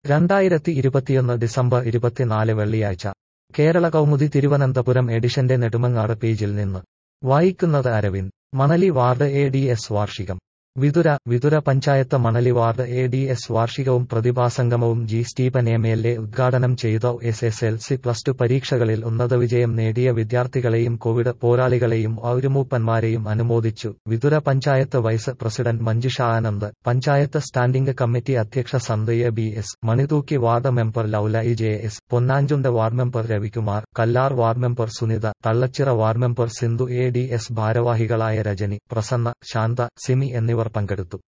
രണ്ടായിരത്തി ഇരുപത്തിയൊന്ന് ഡിസംബർ ഇരുപത്തിനാല് വെള്ളിയാഴ്ച കേരള കൗമുദി തിരുവനന്തപുരം എഡിഷന്റെ നെടുമങ്ങാട് പേജിൽ നിന്ന് വായിക്കുന്നത് Aravind Manali ward A D S വാർഷികം Vithura Vithura panchayat Manali ward A D S വാർഷികവും പ്രതിഭാസംഗമവും G Stephen M L A ഉദ്ഘാടനം ചെയ്ത S S L C plus two പരീക്ഷകളിൽ ഉന്നത വിജയം നേടിയ വിദ്യാർത്ഥികളെയും കോവിഡ് പോരാളികളെയും ഔരുമൂപ്പന്മാരെയും അനുമോദിച്ചു Vithura panchayat vice president Manjusha Anand panchayat standing committee അധ്യക്ഷ Sandhya B S Manithookki ward member Laula E J S Ponnanchundu ward member Ravikumar Kallar ward member Sunitha Thallachira ward member Sindhu A D S ഭാരവാഹികളായ രജനി പ്രസന്ന ശാന്ത സിമി എന്നിവർ പങ്കെടുത്തു